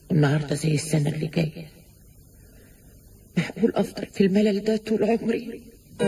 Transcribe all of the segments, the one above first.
والنهارده زي السنة اللي جاية معقول أفضل في الملل ده طول عمري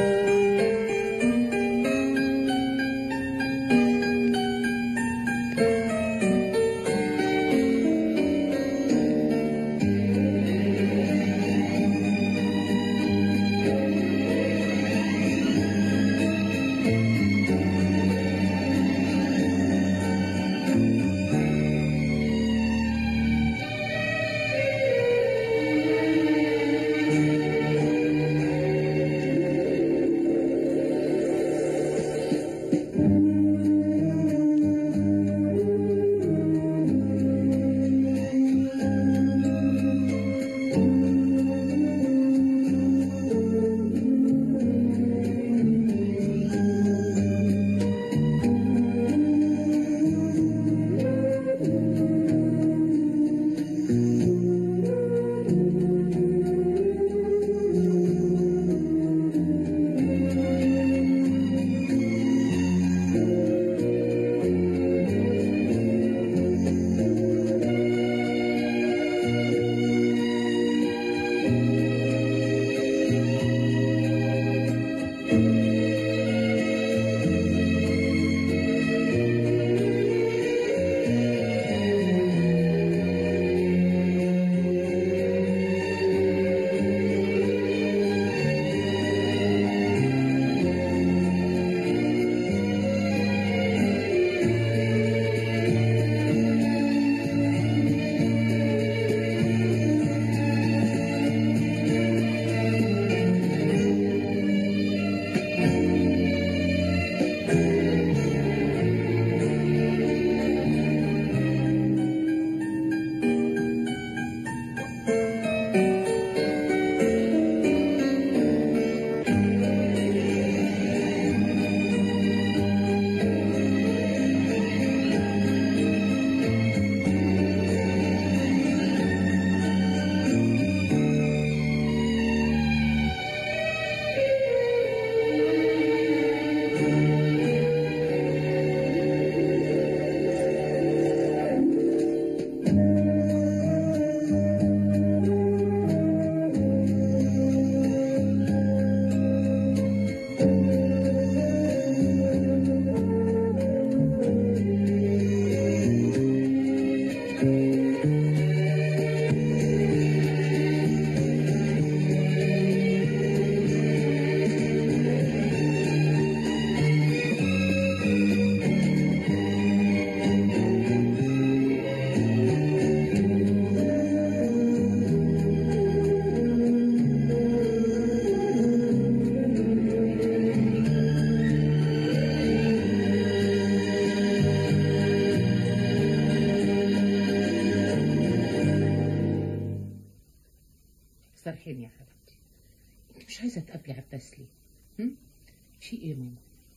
سرحين يا حبيبتي انت مش عايزة تقابلي عباس ليه هم؟ في ايه ماما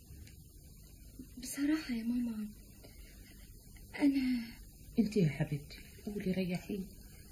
بصراحة يا ماما أنا انت يا حبيبتي قولي ريحيني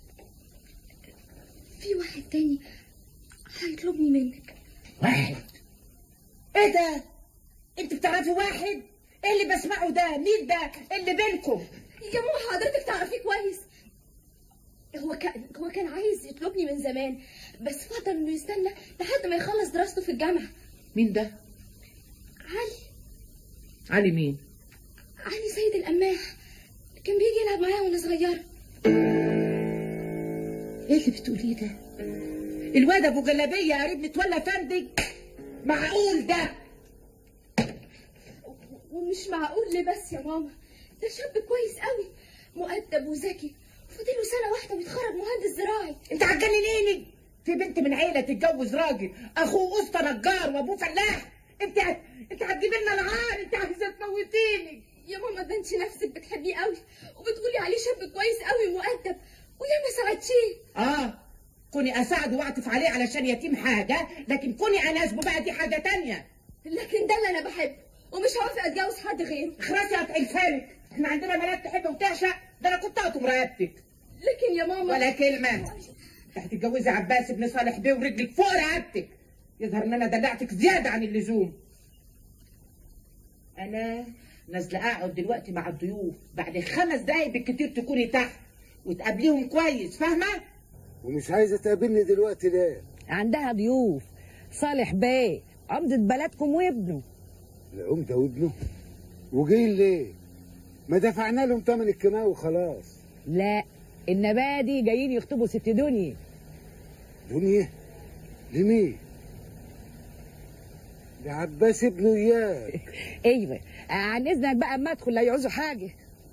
في واحد تاني هيطلبني منك واحد ايه ده انت بتعرفي واحد ايه اللي بسمعه ده مين ده اللي بينكم يا ماما حضرتك تعرفيه كويس هو كان هو كان عايز يطلبني من زمان بس فضل انه يستنى لحد ما يخلص دراسته في الجامعة مين ده علي علي مين علي سيد القماح كان بيجي يلعب معايا وانا صغيرة ايه اللي بتقوليه ده الواد ابو جلابيه قريب متولى فندي معقول ده ومش معقول ليه بس يا ماما ده شاب كويس قوي مؤدب وذكي فاضله سنة واحدة ويتخرج مهندس زراعي انت هتجننيني في بنت من عيله تتجوز راجل اخوه اسطى نجار وابوه فلاح انت هت... انت هتجيب لنا العار انت عايزه تموتيني يا ماما ده انت نفسك بتحبيه قوي وبتقولي عليه شاب كويس قوي ومؤدب وياما ساعدتيه اه كوني اساعده واعطف عليه علشان يتيم حاجه لكن كوني اناسبه بقى دي حاجه تانية لكن ده اللي انا بحبه ومش هوافق اتجوز حد غيره اخرسي هتقل لسانك احنا عندنا بنات تحب وتعشق ده انا كنت اقطم رقبتك لكن يا ماما ولا كلمه انت هتتجوزي عباس بن صالح بيه ورجلك فوق رقبتك يظهر ان انا دلعتك زياده عن اللزوم انا نازله اقعد دلوقتي مع الضيوف بعد خمس دقايق بالكتير تكوني تحت وتقابليهم كويس فاهمه ومش عايزه تقابلني دلوقتي ليه عندها ضيوف صالح بيه عمدة بلدكم وابنه العمده وابنه وجايين ليه ما دفعنا لهم تمن الكيماوي وخلاص لا النبادي جايين يخطبوا ست دنيا دنيا لمين لعباس ابنه اياك ايوه عن اذنك بقى اما ادخل لا يعوزوا حاجه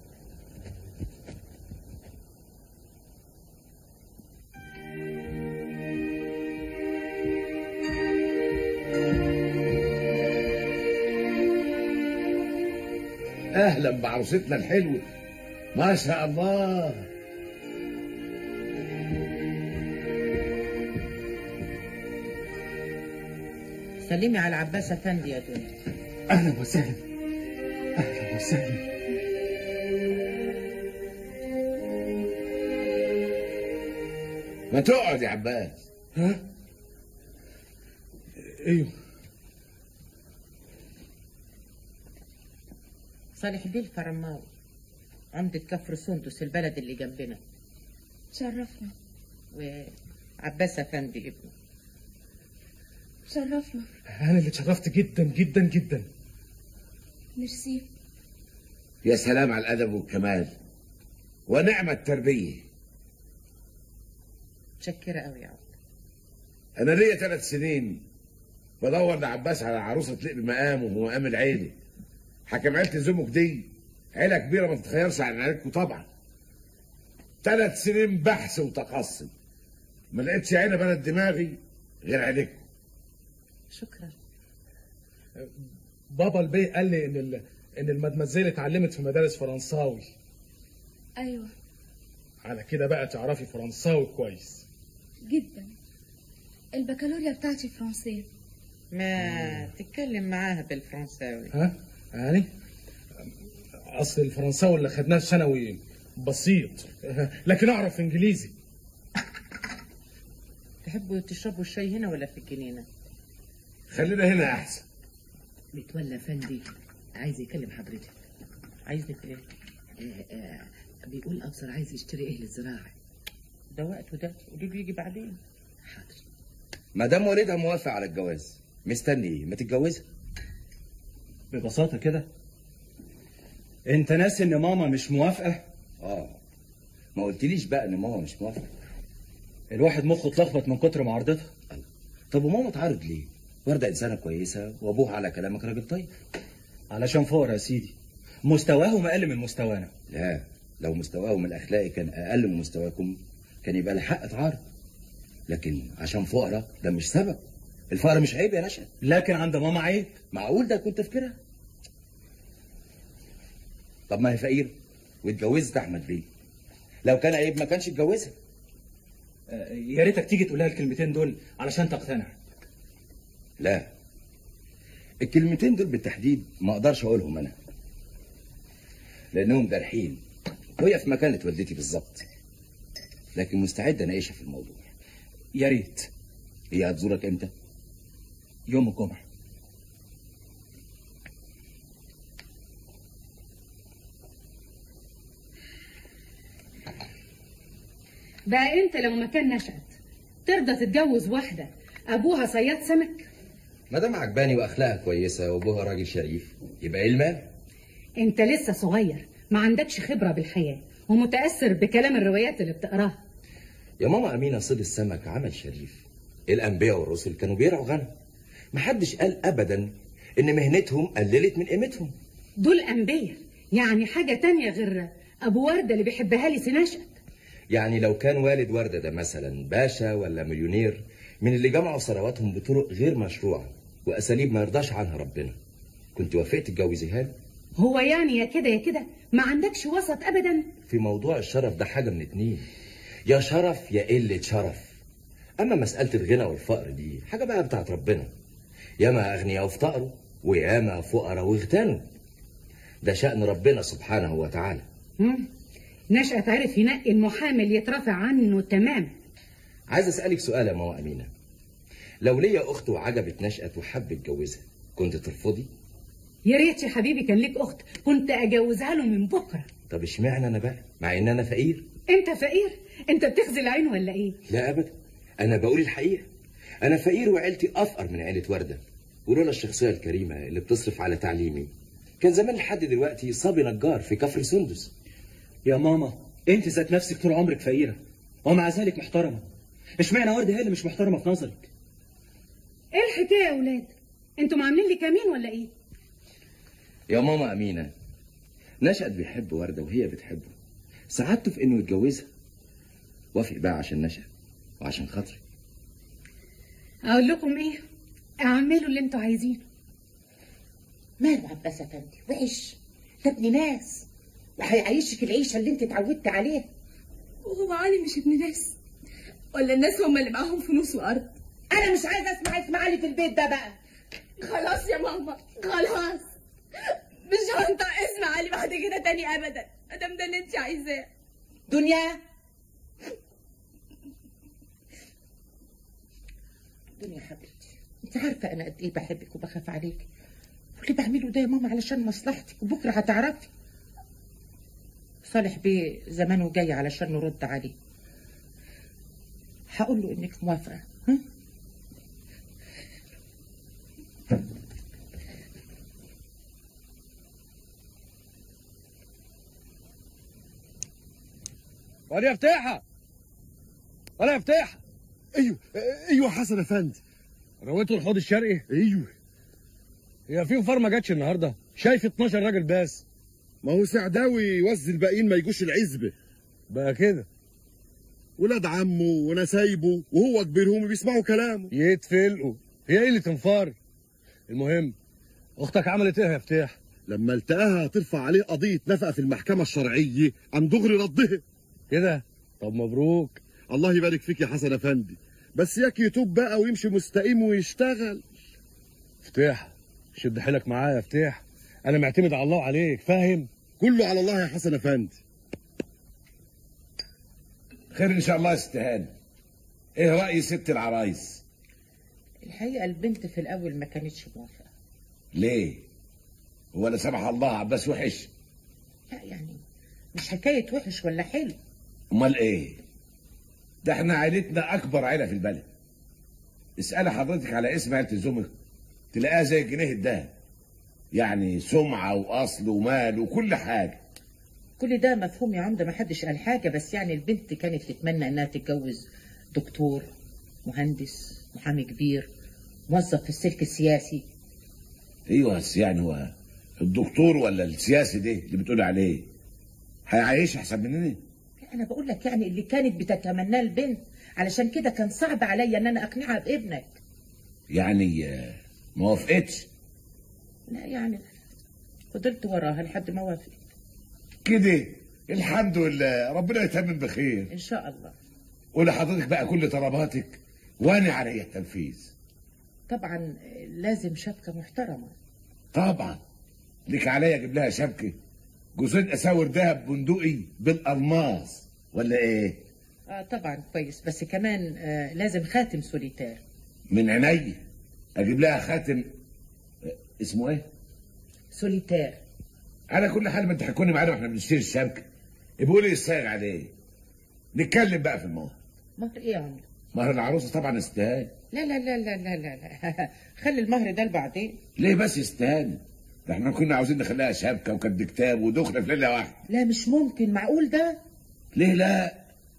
اهلا بعروستنا الحلوه ما شاء الله سلمي على عباس افندي يا دنيا اهلا وسهلا اهلا وسهلا ما تقعد يا عباس ها ايوه صالح بيه الفرماوي عمدة كفر سندس البلد اللي جنبنا شرفنا وعباس افندي ابنه شرفنا انا اللي اتشرفت جدا جدا جدا ميرسي يا سلام على الادب والكمال ونعم التربيه متشكرة قوي يا عمدة انا ليا ثلاث سنين بدور لعباس على عروسه تليق بمقامه ومقام العيله حكم عيله زمك دي عيله كبيره ما تتخيرش عن عيلتكم طبعا ثلاث سنين بحث وتقصي ما لقيتش عيله بلد دماغي غير عيلتكم شكرا بابا البي قال لي ان ال... ان المدمزيل اتعلمت في مدارس فرنساوي ايوه على كده بقى تعرفي فرنساوي كويس جدا البكالوريا بتاعتي فرنسية ما تتكلم معاها بالفرنساوي ها يعني اصل الفرنساوي اللي خدناه في ثانوي بسيط لكن اعرف انجليزي تحبوا تشربوا الشاي هنا ولا في الجنينة خلينا هنا احسن متولى افندي عايز يكلم حضرتك عايزني في ايه؟ آه آه بيقول ابصر عايز يشتري ايه للزراعه ده وقته ده ودي بيجي بعدين حاضر مدام والدها موافق على الجواز مستني ايه ما تتجوزها ببساطة كده انت ناسي ان ماما مش موافقة اه ما قلتليش بقى ان ماما مش موافقه الواحد مخه اتلخبط من كتر معارضتها طب وماما تعارض ليه ورده انسانه كويسه وابوها على كلامك راجل طيب علشان فقر يا سيدي مستواهم اقل من مستوانا لا لو مستواهم الاخلاقي كان اقل من مستواكم كان يبقى الحق تعارض لكن عشان فقراء ده مش سبب الفقر مش عيب يا نشأ لكن عند ماما عيب معقول ده كنت تفكرها طب ما هي فقير واتجوزت احمد بيه لو كان عيب ما كانش اتجوزها آه، يا ريتك تيجي تقولها الكلمتين دول علشان تقتنع لا الكلمتين دول بالتحديد ما اقدرش اقولهم انا لانهم جارحين وهي في مكانة والدتي بالظبط لكن مستعد اناقشها في الموضوع يا ريت هي هتزورك امتى يوم الجمعة بقى انت لو مكان نشأت ترضى تتجوز واحدة ابوها صياد سمك ما دام عجباني واخلاقها كويسه وابوها راجل شريف يبقى ايه المانع انت لسه صغير ما عندكش خبرة بالحياة ومتأثر بكلام الروايات اللي بتقراها يا ماما امينه صيد السمك عمل شريف الانبياء والرسل كانوا بيرعوا غنم محدش قال ابدا ان مهنتهم قللت من قيمتهم دول أنبياء يعني حاجة تانية غير أبو وردة اللي بيحبها لي سنشأت يعني لو كان والد وردة ده مثلا باشا ولا مليونير من اللي جمعوا ثرواتهم بطرق غير مشروعة وأساليب ما يرضاش عنها ربنا كنت وافقت تتجوزيها له هو يعني يا كده يا كده ما عندكش وسط أبدا في موضوع الشرف ده حاجة من اتنين يا شرف يا قلة شرف أما مسألة الغنى والفقر دي حاجة بقى بتاعت ربنا ياما أغنياء وافتقروا وياما فقراء واغتنوا ده شأن ربنا سبحانه وتعالى مم. نشأت عرف ينقي المحامي اللي يترافع عنه تمام عايز أسألك سؤال يا ماما أمينة لو ليا أخت وعجبت نشأت وحب اتجوزها كنت ترفضي؟ يا ريت يا حبيبي كان ليك أخت كنت أجوزها له من بكرة طب اشمعنى أنا بقى مع إن أنا فقير انت فقير انت بتخزي العين ولا ايه لا ابدا انا بقول الحقيقه انا فقير وعيلتي افقر من عيله ورده ولولا الشخصيه الكريمه اللي بتصرف على تعليمي كان زمان لحد دلوقتي صبي نجار في كفر سندس يا ماما انت ذات نفسك طول عمرك فقيره ومع ذلك محترمه اشمعنى ورده هي اللي مش محترمه في نظرك ايه الحكايه يا اولاد انتوا عاملين لي كمين ولا ايه يا ماما امينه نشأت بيحب ورده وهي بتحبه سعادته في انه يتجوزها وافق بقى عشان نشأت وعشان خاطري اقول لكم ايه اعملوا اللي انتوا عايزينه ماله عباس افندي وحش ده ابن ناس وهيعيشك العيشه اللي انت اتعودت عليها وهو علي مش ابن ناس ولا الناس هم اللي معاهم فلوس وارض انا مش عايزه اسمع اسم علي في البيت ده بقى خلاص يا ماما خلاص مش هنطق اسم علي بعد كده تاني ابدا ادام ده اللي انت عايزاه دنيا دنيا حبيبتي انت عارفه انا قد ايه بحبك وبخاف عليك واللي بعمله ده يا ماما علشان مصلحتك وبكره هتعرفي صالح بيه زمانه جاي علشان نرد عليه هقول له انك موافقه ها؟ ولا افتحها ولا افتحها ايوه ايوه حسن افندي رويته الحوض الشرقي ايوه هي في فار ما جاتش النهارده شايف 12 راجل بس ما هو سعداوي يوزي الباقيين ما يجوش العزبه بقى كده ولاد عمه ونسايبه وهو كبيرهم بيسمعوا كلامه يتفلقوا هي ايه اللي تنفار المهم اختك عملت ايه يا فتاح لما التقاها هترفع عليه قضيه نفقه في المحكمه الشرعيه عن دغري ردها كده طب مبروك الله يبارك فيك يا حسن افندي بس ياك يتوب بقى ويمشي مستقيم ويشتغل فتاح شد حيلك معايا يا فتاح انا معتمد على الله وعليك فاهم كله على الله يا حسن افندي خير ان شاء الله يا ست هاني ايه راي ست العرايس الحقيقه البنت في الاول ما كانتش موافقه ليه هو لا سمح الله عباس وحش لا يعني مش حكايه وحش ولا حلو امال ايه ده احنا عيلتنا اكبر عيله في البلد اسال حضرتك على اسم عيله زمك تلاقيها زي الجنيه الدهب يعني سمعه واصل ومال وكل حاجه كل ده مفهوم يا عمده ما حدش قال حاجه بس يعني البنت كانت تتمنى انها تتجوز دكتور مهندس محامي كبير موظف في السلك السياسي ايوه بس يعني هو الدكتور ولا السياسي ده اللي بتقول عليه هيعيش احسن مننا لا انا بقول لك يعني اللي كانت بتتمناه البنت علشان كده كان صعب عليا ان انا اقنعها بابنك يعني آه، ما وافقتش لا يعني فضلت وراها لحد ما وافقت كده الحمد لله ربنا يتمم بخير ان شاء الله قول حضرتك بقى كل طلباتك وانا علي التنفيذ طبعا لازم شبكه محترمه طبعا ليك عليا اجيب لها شبكه جوزين اساور دهب بندقي بالالماس ولا ايه اه طبعا كويس بس كمان آه لازم خاتم سوليتير من عيني اجيب لها خاتم آه، اسمه ايه سوليتير على كل حال ما انت هتكوني معانا واحنا بنشتري الشبكه يبقوا لي الصايغ عليه نتكلم بقى في المهر مهر ايه يا عمرو مهر العروسه طبعا يستاهل لا لا لا لا لا لا, لا. خلي المهر ده لبعدين ليه بس يستاهل ده احنا كنا عاوزين نخليها شبكه وكد كتاب ودخله في ليله واحده لا مش ممكن معقول ده ليه لا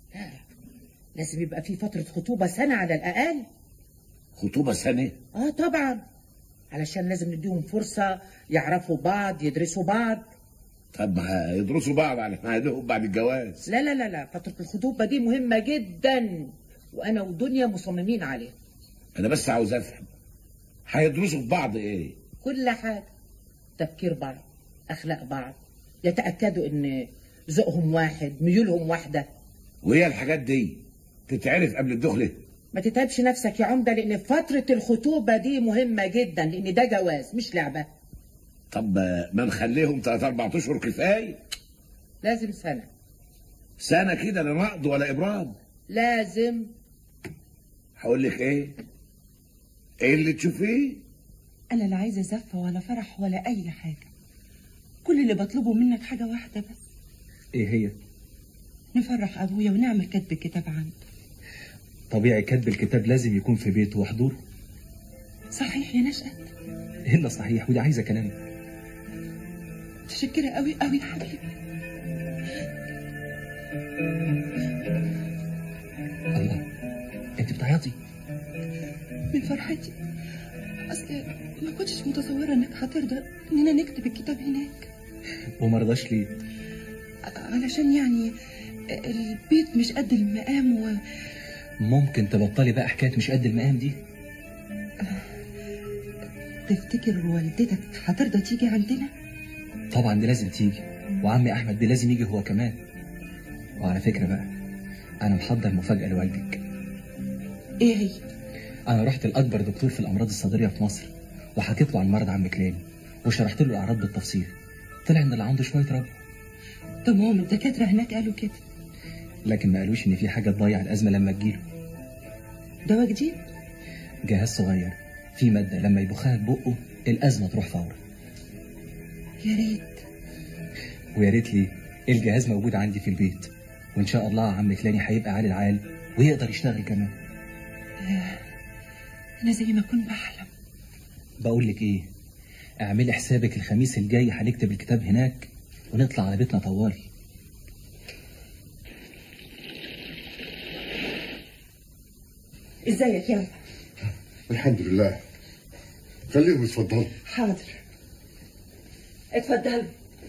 لازم يبقى في فترة خطوبة سنة على الأقل خطوبه سنه اه طبعا علشان لازم نديهم فرصة يعرفوا بعض يدرسوا بعض طب ما يدرسوا بعض على هيدوهم بعد الجواز لا لا لا لا فترة الخطوبة دي مهمة جدا وأنا ودنيا مصممين عليها انا بس عاوز افهم هيدرسوا في بعض ايه كل حاجة تفكير بعض أخلاق بعض يتأكدوا إن ذوقهم واحد ميولهم واحدة وهي الحاجات دي تتعرف قبل الدخله ما تتعبش نفسك يا عمدة لأن فترة الخطوبة دي مهمة جدا لأن ده جواز مش لعبة طب ما نخليهم ثلاث اربع اشهر كفايه لازم سنة سنه كده لا نقض ولا ابرام لازم هقول لك ايه ايه اللي تشوفيه أنا لا عايزة زفة ولا فرح ولا أي حاجة كل اللي بطلبه منك حاجة واحدة بس ايه هي نفرح ابويا ونعمل كتب الكتاب عنده طبيعي كتب الكتاب لازم يكون في بيته وحضوره صحيح يا نشأت الا صحيح ودي عايزه كلام متشكرة قوي قوي يا حبيبي الله انت بتعيطي من فرحتي اصل ما كنتش متصورة انك هترضى اننا نكتب الكتاب هناك وما رضاش ليه علشان يعني البيت مش قد المقام و... ممكن تبطلي بقى حكايه مش قد المقام دي تفتكر والدتك هترضى تيجي عندنا طبعا دي لازم تيجي وعمي احمد دي لازم يجي هو كمان وعلى فكره بقى انا محضر مفاجاه لوالدك ايه هي انا رحت لاكبر دكتور في الامراض الصدريه في مصر وحكيت له عن مرض عم كلاني وشرحت له الاعراض بالتفصيل طلع ان اللي عنده شويه رب طب ما هم الدكاترة هناك قالوا كده لكن ما قالوش ان في حاجه تضيع الازمه لما تجيله دواء جديد جهاز صغير في ماده لما يبخها في بقه الازمه تروح فورا يا ريت ويا ريت ليه الجهاز موجود عندي في البيت وان شاء الله عم كلاني هيبقى عالي العال ويقدر يشتغل كمان ياه، انا زي ما كنت بحلم بقول لك ايه اعملي حسابك الخميس الجاي هنكتب الكتاب هناك ونطلع على بيتنا طوالي ازيك يا الحمد لله خليهم يتفضلوا حاضر اتفضل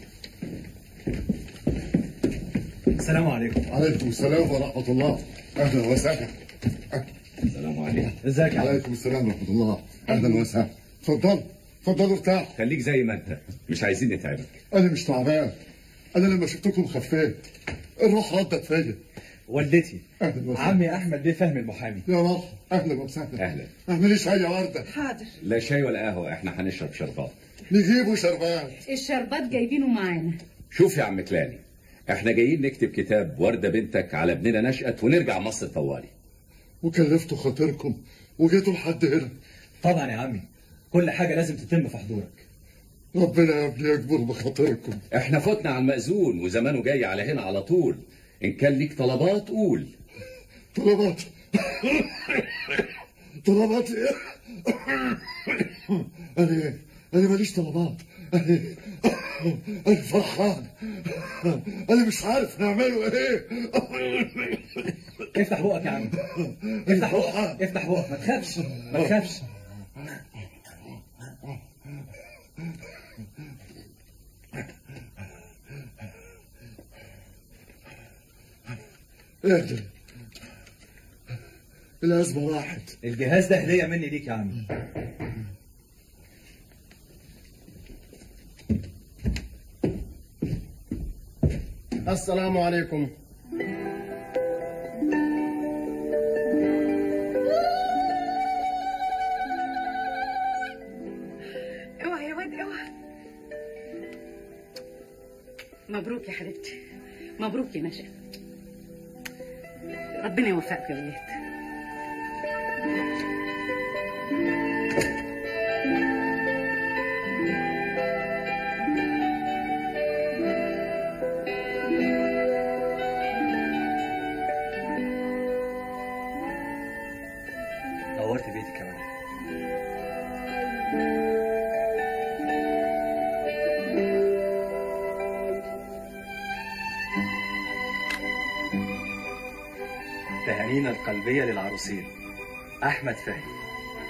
السلام عليكم عليكم السلام ورحمة الله أهلا وسهلا السلام عليكم ازيك عليكم السلام ورحمة الله أهلا وسهلا اتفضل اتفضل ارتاح خليك زي ما انت مش عايزين نتعبك أنا مش تعبان أنا لما شفتكم خفيت الروح ردت فيا والدتي أهلا وسهلا عمي احمد بيه فهمي المحامي يا مرحبا أهلا وسهلا اهلا اعملي شاي يا وردة حاضر لا شاي ولا قهوه احنا هنشرب شربات نجيبوا شربات الشربات جايبينه معانا شوف يا عم كلاني احنا جايين نكتب كتاب ورده بنتك على ابننا نشأت ونرجع مصر طوالي وكلفتوا خاطركم وجيتوا لحد هنا طبعا يا عمي كل حاجه لازم تتم في حضورك ربنا يا ابني يكبر بخاطركم احنا فتنا على المأذون وزمانه جاي على هنا على طول ان كان ليك طلبات قول طلبات طلبات ايه انا انا ماليش طلبات انا انا فرحان انا مش عارف نعمله ايه افتح بقك يا عم افتح بقك افتح بقك ما تخافش ما تخافش اهدى الأزمة راحت الجهاز ده هديه مني ليك يا عمي السلام عليكم اوعى يا واد اوعى مبروك يا حبيبتي مبروك يا نشأة ربنا يوفقك يا ولاد نورت بيتي كمان تهانينا القلبية للعروسين أحمد فهمي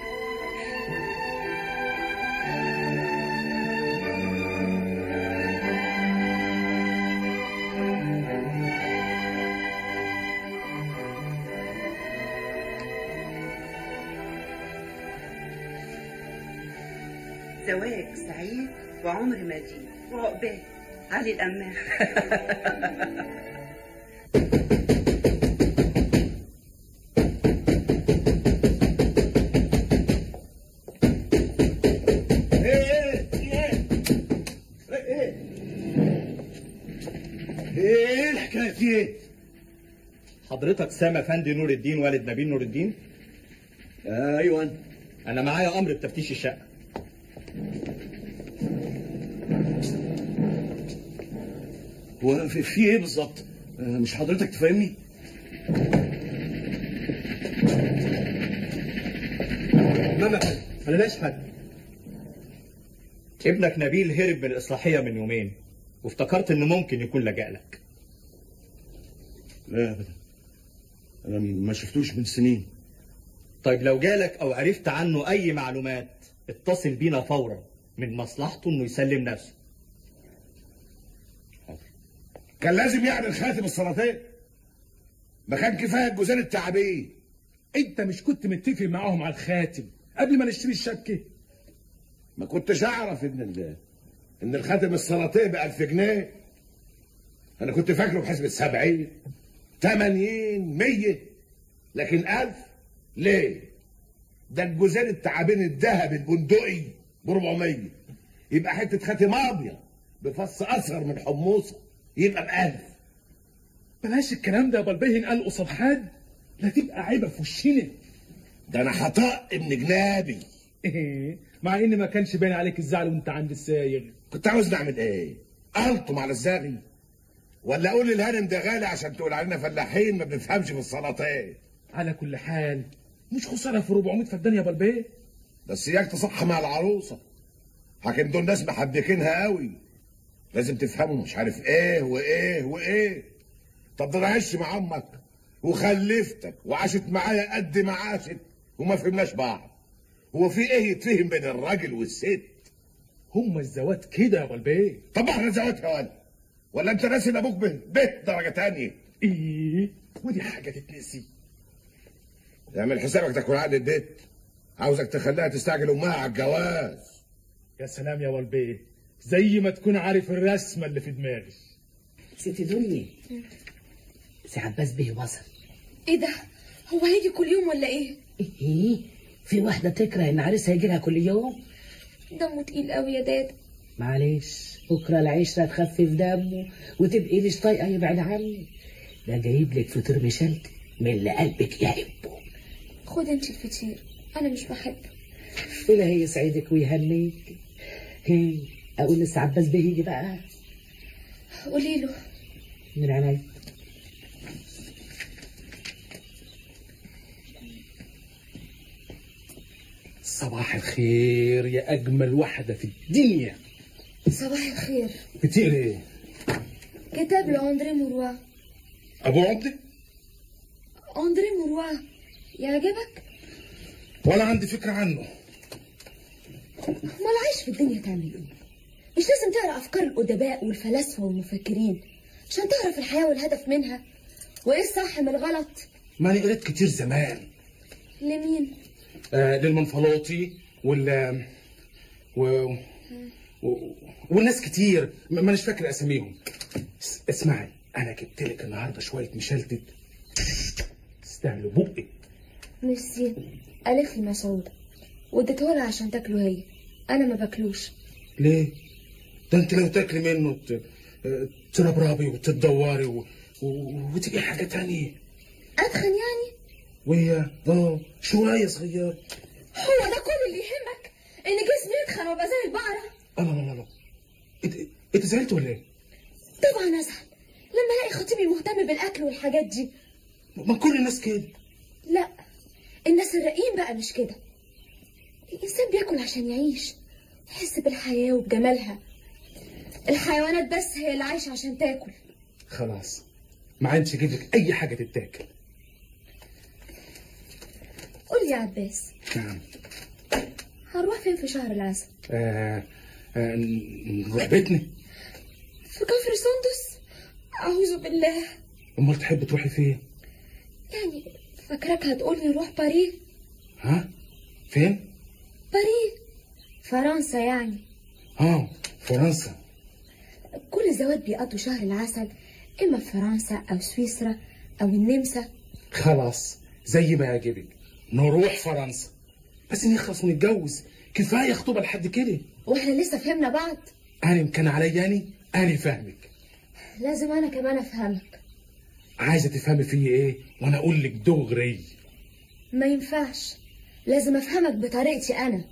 زواج سعيد وعمر مديد وعقبال علي الأمان ايه الحكايه في ايه؟ حضرتك سامة افندي نور الدين والد نبيل نور الدين؟ ايوه انا انا معايا امر بتفتيش الشقه هو في, في ايه بالظبط؟ مش حضرتك تفهمني ماما انا لاش حد ابنك نبيل هرب من الاصلاحيه من يومين وافتكرت انه ممكن يكون لجأ لك لا ابدا انا ما شفتوش من سنين طيب لو جالك او عرفت عنه اي معلومات اتصل بينا فورا من مصلحته انه يسلم نفسه كان لازم يعمل خاتم السلاطين ما كان كفايه الجوزان التعابين انت مش كنت متفق معاهم على الخاتم قبل ما نشتري الشبكه ما كنتش اعرف ان ال... ان الخاتم السلاطين ب 1000 جنيه انا كنت فاكره بحسبة 70 80 100 لكن 1000 ليه؟ ده الجوزان التعابين الذهب البندقي ب 400 يبقى حته خاتم ابيض بفص اصغر من حموصه يبقى ب 1000 بلاش الكلام ده يا بلبيه ينقل قصاد حد لا تبقى عيبه في وشنا ده انا خطأ ابن جنابي ايه مع ان ما كانش باين عليك الزعل وانت عند السايغ كنت عاوز نعمل ايه؟ الطم على الزاغي ولا اقول للهانم ده غالي عشان تقول علينا فلاحين ما بنفهمش في السلاطين على كل حال مش خساره في 400 فدان يا بلبيه بس اياك تصح مع العروسه حاكم دول ناس محبكينها قوي لازم تفهموا مش عارف ايه وايه وايه طب ده انا عشت مع امك وخلفتك وعاشت معايا قد ما عاشت وما فهمناش بعض هو في ايه يتفهم بين الراجل والست هم الزوات كده يا بلبيه طب احنا زوات يا ولد ولا انت ناسي ان ابوك به به درجه تانية ايه ودي حاجه تتنسي اعمل حسابك تاكل عقد البيت عاوزك تخليها تستعجل امها على الجواز يا سلام يا والبيه زي ما تكون عارف الرسمه اللي في دماغي ست دنيا سي عباس بيه وصل ايه ده هو هيجي كل يوم ولا ايه ايه في واحده تكره ان عريسها يجي لها كل يوم دمه تقيل قوي يا داد معلش بكره العشره تخفف دمه وتبقي مش طايقه يبعد عني ده جايب لك فطير مشلت من اللي قلبك يحبه خد انت الفطير انا مش بحبه إلهي يسعدك ويهنيك هي اقول لسه عباس بيه يجي بقى قولي له من عينيا صباح الخير يا اجمل واحده في الدنيا صباح الخير بتقري ايه كتاب لاندري موروا ابو عبد اندري موروا يعجبك ولا عندي فكره عنه امال عايش في الدنيا تعمل ايه مش لازم تقرا افكار الادباء والفلاسفه والمفكرين عشان تعرف الحياه والهدف منها وايه الصح من الغلط ما انا قريت كتير زمان لمين آه للمنفلوطي وال و... و... والناس كتير ما مانيش فاكر اساميهم اس- اسمعي انا جبت لك النهارده شويه مشلتت استاهلوا بقك ميرسي قالت لي مسعود واديته لها عشان تاكله هي انا ما باكلوش ليه؟ ده انت لو تاكلي منه ت... آه، تربربي وتدوري و... و... وتبقي حاجه تانية ادخن يعني وهي اه شويه صغيره هو ده كل اللي يهمك ان جسمي يتخن وابقى زي البقره الله الله الله انت انت زعلت ولا ايه؟ طبعا ازعل لما الاقي خطيبي مهتم بالاكل والحاجات دي ما كل الناس كده لا الناس الرقيق بقى مش كده الانسان بياكل عشان يعيش يحس بالحياه وبجمالها الحيوانات بس هي اللي عايشه عشان تاكل خلاص ما عادش اجيب لك اي حاجه تتاكل قول لي يا عباس نعم هنروح فين في شهر العسل آه آه نروح بيتنا في كفر سندس اعوذ بالله امال تحب تروحي فين؟ يعني فاكرك هتقول لي روح باريس ها؟ فين؟ باريس فرنسا يعني اه فرنسا كل الزوات بيقضوا شهر العسل اما في فرنسا او سويسرا او النمسا خلاص زي ما يعجبك نروح فرنسا بس نخلص ونتجوز كفايه خطوبه لحد كده واحنا لسه فهمنا بعض انا كان عليا يعني انا فاهمك لازم انا كمان افهمك عايزه تفهمي فيا ايه وانا اقول لك دغري ما ينفعش لازم افهمك بطريقتي انا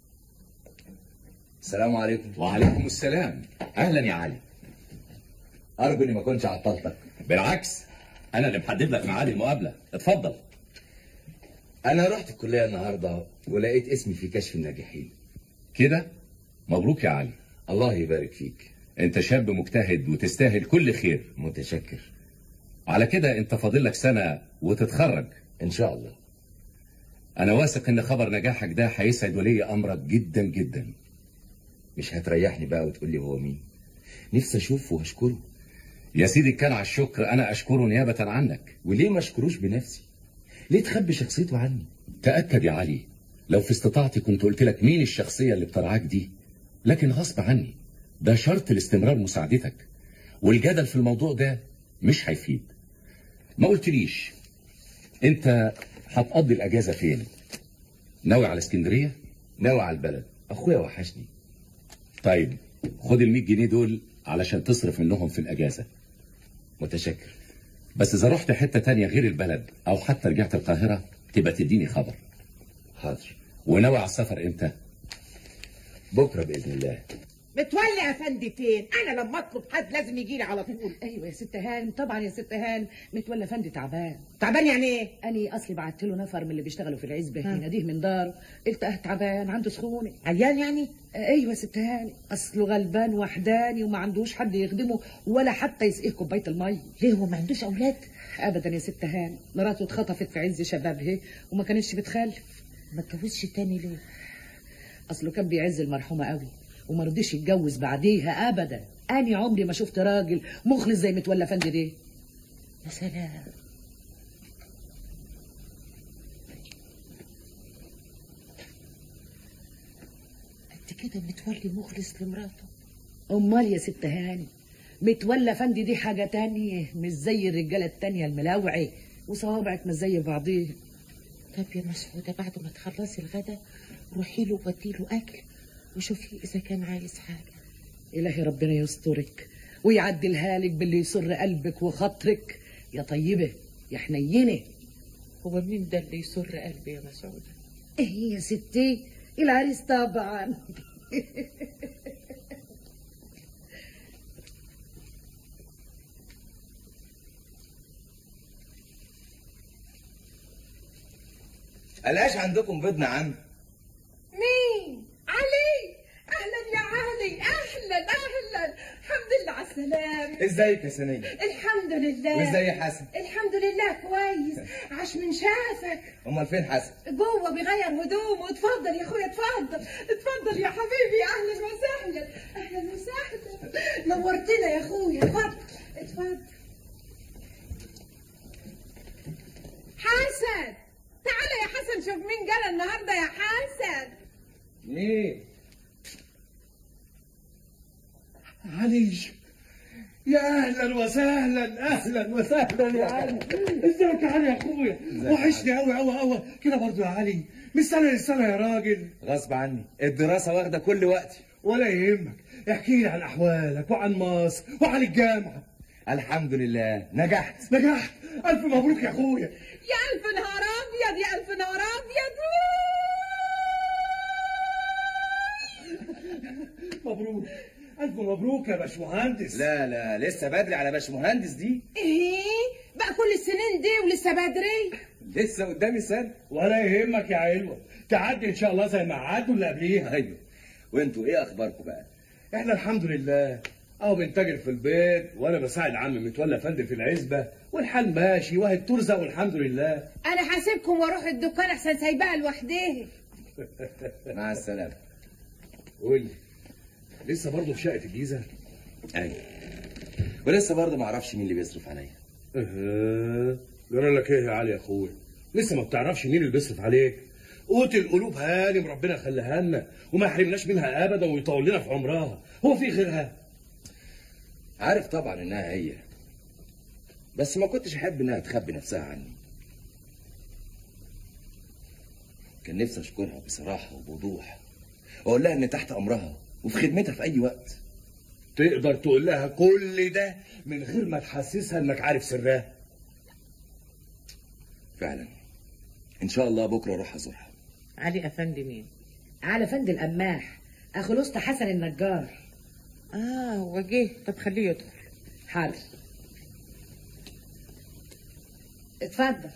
السلام عليكم وعليكم السلام اهلا يا علي ارجو اني ما كنتش عطلتك بالعكس انا اللي محدد لك ميعاد المقابله اتفضل انا رحت الكليه النهارده ولقيت اسمي في كشف الناجحين كده مبروك يا علي الله يبارك فيك انت شاب مجتهد وتستاهل كل خير متشكر على كده انت فاضل لك سنه وتتخرج ان شاء الله انا واثق ان خبر نجاحك ده هيسعد ولي امرك جدا جدا مش هتريحني بقى وتقول لي هو مين نفسي اشوفه واشكره يا سيدي كان على الشكر انا اشكره نيابه عنك وليه ما اشكروش بنفسي ليه تخبي شخصيته عني تاكد يا علي لو في استطاعتي كنت قلت لك مين الشخصيه اللي بترعاك دي لكن غصب عني ده شرط لاستمرار مساعدتك والجدل في الموضوع ده مش هيفيد ما قلتليش انت هتقضي الاجازه فين ناوي على اسكندريه ناوي على البلد اخويا وحشني طيب خد ال 100 جنيه دول علشان تصرف منهم في الاجازه متشكر بس اذا رحت حته تانية غير البلد او حتى رجعت القاهره تبقى تديني خبر حاضر وناوي على السفر امتى بكره باذن الله متولي يا فندي فين انا لما اطلب حد لازم يجي لي على طول ايوه يا ست هان طبعا يا ست هان متولى فندي تعبان تعبان يعني ايه اني اصلي بعت له نفر من اللي بيشتغلوا في العزبه ها. يناديه من داره قلت اه تعبان عنده سخونه عيان يعني آه، ايوه يا ست هاني اصله غلبان وحداني وما عندوش حد يخدمه ولا حتى يسقيه كوبايه المي ليه هو ما عندوش اولاد ابدا يا ست هاني مراته اتخطفت في عز شبابها وما كانتش بتخلف ما اتجوزش تاني ليه اصله كان بيعز المرحومه قوي وما رضيش يتجوز بعديها ابدا اني عمري ما شفت راجل مخلص زي متولى فندي ده يا سلام انت كده متولي مخلص لمراته امال يا ست هاني متولى فندي دي حاجه تانية مش زي الرجاله التانية الملاوعي وصوابعك مش زي بعضيها طب يا مسعودة بعد ما تخلصي الغدا روحي له ودي له أكل وشوفي إذا كان عايز حاجة إلهي ربنا يسترك ويعدلها لك باللي يسر قلبك وخاطرك يا طيبة يا حنينة هو مين ده اللي يسر قلبي يا مسعودة ايه يا ستي العريس طبعا قلقاش عندكم بيض عم مين؟ علي اهلا يا علي اهلا اهلا الحمد لله على السلامة ازيك يا سنية الحمد لله وازاي حسن الحمد لله كويس عاش من شافك امال فين حسن جوه بيغير هدومه اتفضل يا اخويا اتفضل اتفضل يا حبيبي اهلا وسهلا اهلا وسهلا نورتنا يا اخويا اتفضل اتفضل حسن تعالى يا حسن شوف مين جانا النهارده يا حسن ايه علي يا اهلا وسهلا اهلا وسهلا يا علي ازيك يا علي يا اخويا وحشني قوي قوي قوي كده برضو يا علي من سنه للسنه يا راجل غصب عني الدراسة واخدة كل وقتي ولا يهمك احكي لي عن احوالك وعن مصر وعن الجامعه الحمد لله نجحت نجحت الف مبروك يا اخويا يا ألف نهار أبيض يا ألف نهار أبيض مبروك الف مبروك يا باشمهندس لا لا لسه بدري على باشمهندس دي إيه بقى كل السنين دي ولسه بدري لسه قدامي سنة ولا يهمك يا علوة تعدي ان شاء الله زي ما عدوا اللي قبليها ايوه وانتوا ايه اخباركم بقى احنا الحمد لله اهو بنتاجر في البيت وانا بساعد عم متولى فندم في العزبه والحال ماشي وهي ترزق والحمد لله أنا هسيبكم وأروح الدكان أحسن سايباها لوحدها مع السلامة قول لي لسه برضه في شقه الجيزه ايوه ولسه برضه ما اعرفش مين اللي بيصرف عليا اها جرى لك ايه يا علي يا اخويا لسه ما بتعرفش مين اللي بيصرف عليك قوت القلوب هانم ربنا يخليها لنا وما يحرمناش منها ابدا ويطول لنا في عمرها هو في غيرها عارف طبعا انها هي بس ما كنتش احب انها تخبي نفسها عني كان نفسي اشكرها بصراحه وبوضوح واقول لها ان تحت امرها وفي خدمتها في اي وقت تقدر تقول لها كل ده من غير ما تحسسها انك عارف سرها فعلا ان شاء الله بكره اروح ازورها علي أفندي مين على فند القماح اخو الاسطى حسن النجار آه هو جه طب خليه يدخل حاضر اتفضل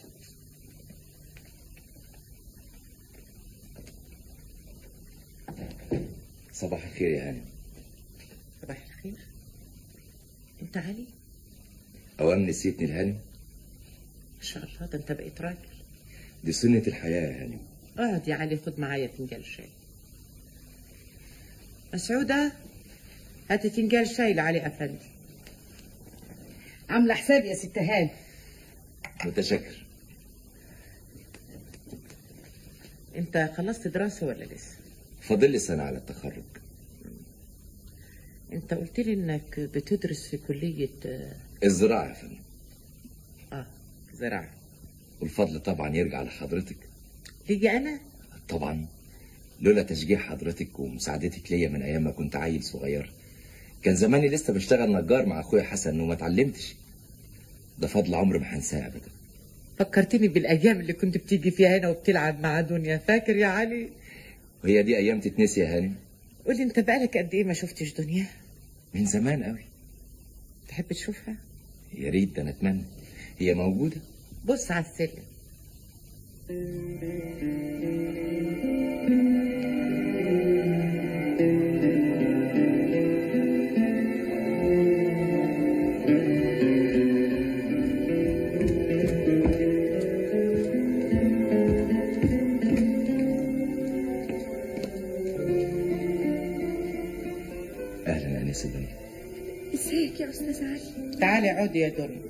صباح الخير يا هانم صباح الخير انت علي اوام نسيتني الهانم ما شاء الله ده انت بقيت راجل دي سنة الحياة يا هانم اقعد يا علي خد معايا فنجان شاي مسعودة هاتي فنجان شاي لعلي افندي عامله حساب يا ست هاني متشكر انت خلصت دراسة ولا لسه فاضل لي سنة على التخرج انت قلت لي انك بتدرس في كلية آه، الزراعة يا فندم اه زراعة والفضل طبعا يرجع لحضرتك ليجي انا طبعا لولا تشجيع حضرتك ومساعدتك ليا من ايام ما كنت عيل صغير كان زماني لسه بشتغل نجار مع اخويا حسن وما اتعلمتش ده فضل عمر ما هنساه ابدا فكرتني بالايام اللي كنت بتيجي فيها هنا وبتلعب مع دنيا فاكر يا علي وهي دي ايام تتنسي يا هانم قولي انت بقالك قد ايه ما شفتش دنيا من زمان قوي تحب تشوفها يا ريت ده انا اتمنى هي موجوده بص على السلم اهلا انسه دنيا ازيك يا استاذ علي تعالي اقعدي يا دنيا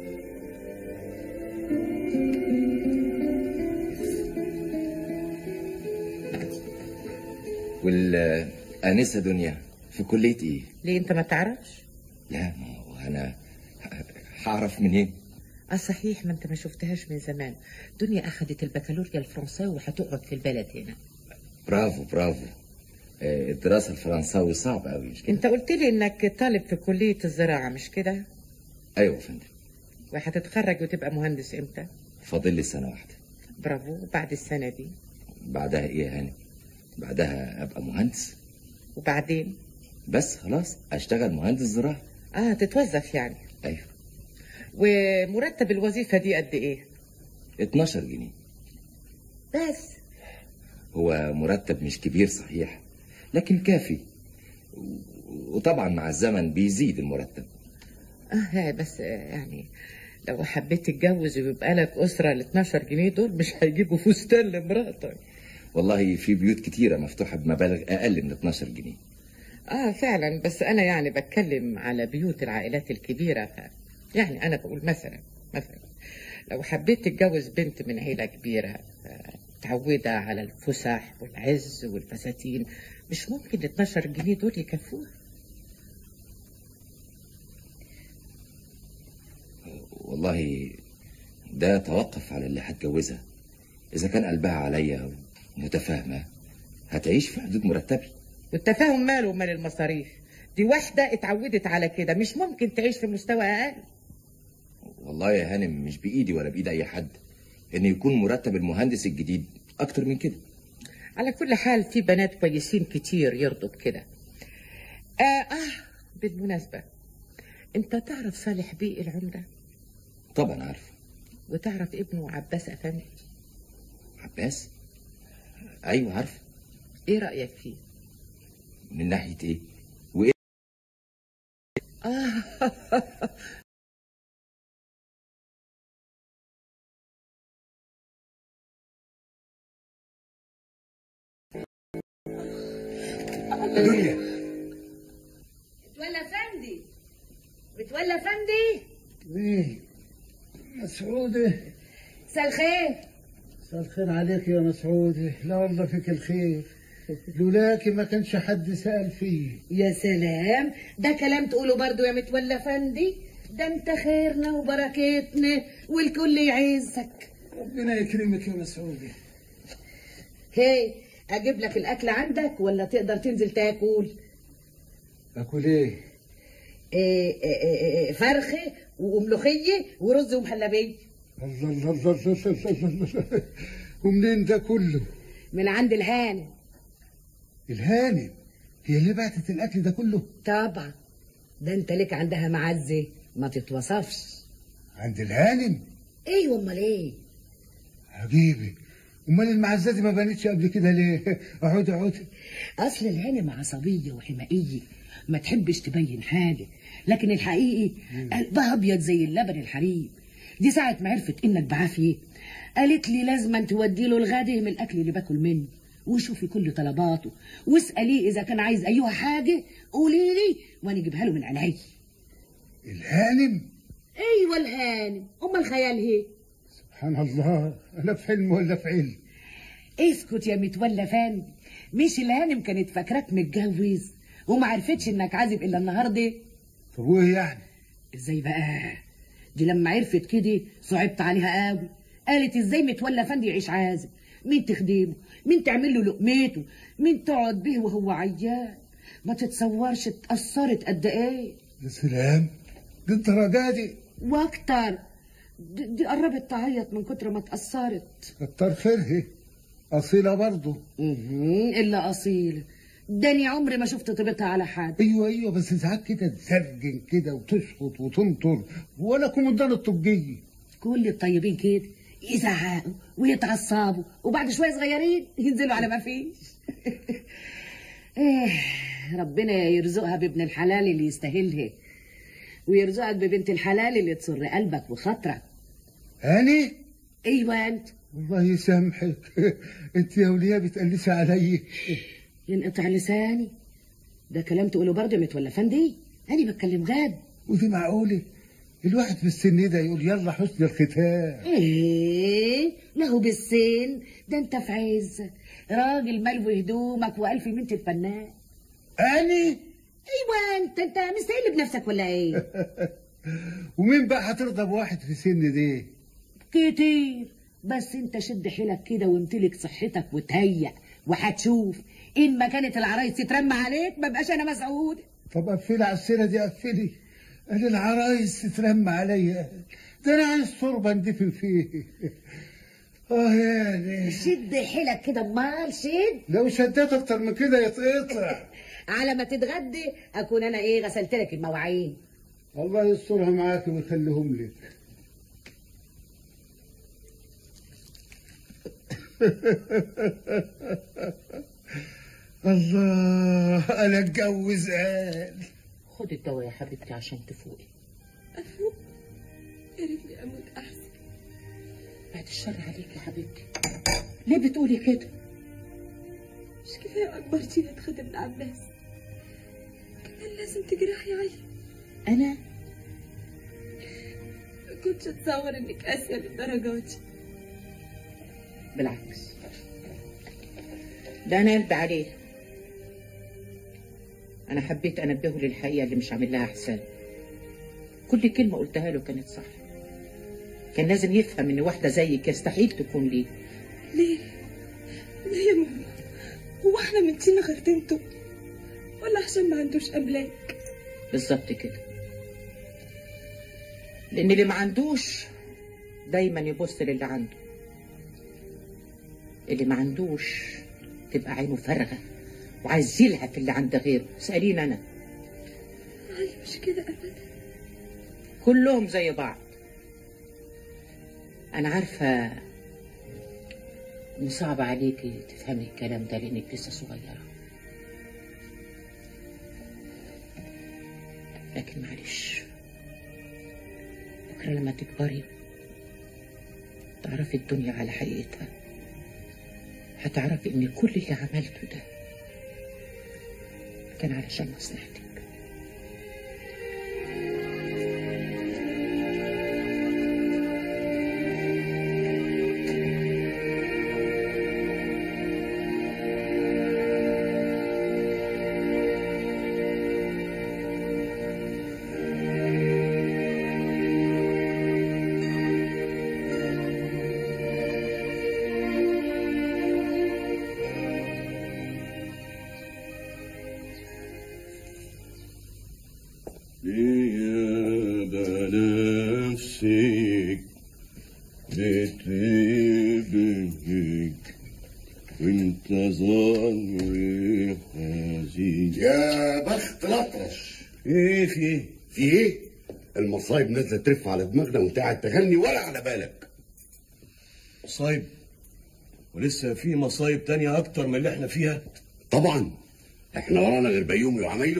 والانسه دنيا في كليه ايه ليه انت ما تعرفش لا ما هو انا هعرف منين اه صحيح ما انت ما شفتهاش من زمان دنيا اخذت البكالوريا الفرنساوي وهتقعد في البلد هنا برافو برافو آه، الدراسه الفرنساوي صعبه قوي مش كده انت قلت لي انك طالب في كلية الزراعة مش كده ايوه يا فندم وهتتخرج وتبقى مهندس امتى فاضل لي سنه واحده برافو بعد السنة دي بعدها ايه يا هاني بعدها ابقى مهندس وبعدين بس خلاص اشتغل مهندس زراعه اه تتوظف يعني ايوه ومرتب الوظيفة دي قد ايه 12 جنيه بس هو مرتب مش كبير صحيح لكن كافي و- وطبعا مع الزمن بيزيد المرتب اه بس يعني لو حبيت تتجوز ويبقى لك أسرة ال 12 جنيه دول مش هيجيبوا فستان لمراتك والله في بيوت كتيرة مفتوحة بمبالغ أقل من 12 جنيه اه فعلا بس انا يعني بتكلم على بيوت العائلات الكبيره ف... يعني انا بقول مثلا مثلا لو حبيت تتجوز بنت من عيله كبيره آه، متعوده على الفسح والعز والفساتين مش ممكن ال 12 جنيه دول يكفوها والله ده توقف على اللي هتجوزها إذا كان قلبها عليا متفاهمة هتعيش في حدود مرتبي والتفاهم ماله ومال المصاريف دي واحده اتعودت على كده مش ممكن تعيش في مستوى اقل والله يا هانم مش بإيدي ولا بإيد أي حد إن يكون مرتب المهندس الجديد أكتر من كده على كل حال في بنات كويسين كتير يرضوا بكده آه, اه بالمناسبه انت تعرف صالح بيه العمده طبعا عارف وتعرف ابنه عباس افندي عباس أيوه عارف ايه رايك فيه من ناحية إيه وإيه آه دنيا بتولى فندي بتولى فندي مين مسعودة مساء الخير مساء الخير عليك يا مسعودة لا والله فيك الخير لولاكي ما كانش حد سأل فيه يا سلام ده كلام تقوله برضو يا متولى فندي ده انت خيرنا وبركتنا والكل يعزك ربنا يكرمك يا مسعودة هي اجيب لك الاكل عندك ولا تقدر تنزل تاكل أكل إيه؟ إيه إيه إيه إيه فرخه وملوخيه ورز ومحلبيه الله الله الله الله الله الله الله ومنين ده كله؟ من عند الهانم الهانم هي اللي بعتت الأكل ده كله؟ طبعا ده انت لك عندها معزه ما تتوصفش عند الهانم ايوه امال ايه عجيبة امال المعزة دي ما بانتش قبل كده ليه اقعد اقعد اصل الهانم عصبيه وحمائيه ما تحبش تبين حاجه لكن الحقيقي قلبها ابيض زي اللبن الحليب دي ساعه ما عرفت انك بعافيه قالت لي لازم تودي له الغدا من الاكل اللي باكل منه وشوفي كل طلباته واساليه اذا كان عايز ايها حاجه قولي لي وانا اجيبها له من عيني الهانم ايوه الهانم امال خيال هي سبحان الله انا في حلم ولا في علم اسكت يا متولى فندي مش الهانم كانت فاكراك متجوز وما عرفتش انك عازب الا النهارده طب وايه يعني ازاي بقى دي لما عرفت كده صعبت عليها قوي قالت ازاي متولى فندي يعيش عازب مين تخدمه مين تعمل له لقمته مين تقعد به وهو عيان ما تتصورش اتأثرت قد ايه يا سلام دي الدرجة دي واكتر دي, دي قربت تعيط من كتر ما اتأثرت كتر خيرها أصيلة برضه مهم، الا اصيله داني عمري ما شفت طيبتها على حد ايوه ايوه بس ساعات كده تسرجن كده وتشخط وتنطر ولا كومندان الطبية كل الطيبين كده يزعقوا ويتعصبوا وبعد شويه صغيرين ينزلوا على ما فيش ايه ربنا يرزقها بابن الحلال اللي يستاهلها ويرزقك ببنت الحلال اللي تسر قلبك وخاطرك هاني ايوه انت الله يسامحك انت يا وليه بتقلسي علي ينقطع لساني ده كلام تقوله برضه متولى فندي انا بتكلم غاد ودي معقولة الواحد في السن ده يقول يلا حسن الختام ايه له بالسن ده انت في عز راجل ملوي هدومك والف بنت الفنان اني ايوه انت انت مستقل بنفسك ولا ايه ومين بقى هترضى بواحد في السن ده كتير بس انت شد حيلك كده وامتلك صحتك وتهيأ وهتشوف ان ما كانت العرايس تترمى عليك ما بقاش انا مسعود طب قفلي على السيرة دي قفلي انا العرايس تترمى عليا ده انا عايز تربة اندفن فيه اه يعني شد حيلك كده امال شد لو شديت اكتر من كده يتقطع على ما تتغدي اكون انا ايه غسلت لك المواعين الله يسترها معاك ويخليهم لك الله انا اتجوز قال خد الدواء يا حبيبتي عشان تفوقي أفوق يا ريتني أموت أحسن بعد الشر عليك يا حبيبتي ليه بتقولي كده مش كفاية أجبرتيني أتخدم ابن عباس كان لازم تجرحي عيني انا ما كنتش أتصور إنك قاسية للدرجة دي بالعكس ده انا قلبي عليه انا حبيت انبهه للحقيقه اللي مش عامل لها حساب كل كلمه قلتها له كانت صح كان لازم يفهم ان واحده زيك يستحيل تكون ليه ليه؟ ليه يا ماما؟ هو احنا من طين غردنته؟ ولا عشان ما عندوش أملاك؟ بالظبط كده لان اللي ما عندوش دايما يبص للي عنده اللي ما عندوش تبقى عينه فارغه وعايز يلهى في اللي عند غيره اساليني انا علي مش كده أبدا كلهم زي بعض انا عارفه ان صعب عليكي تفهمي الكلام ده لانك لسه صغيره لكن معلش بكره لما تكبري تعرفي الدنيا على حقيقتها هتعرفي ان كل اللي عملته ده كان علشان مصلحتك ليه بنفسك بتبهج وانت ظهري حزين يا بخت الأطرش ايه في ايه؟ في ايه؟ المصايب نازله ترف على دماغنا وانت قاعد تغني ولا على بالك مصايب ولسه في مصايب تانية أكتر من اللي احنا فيها طبعا احنا ورانا غير بيومي وعمايله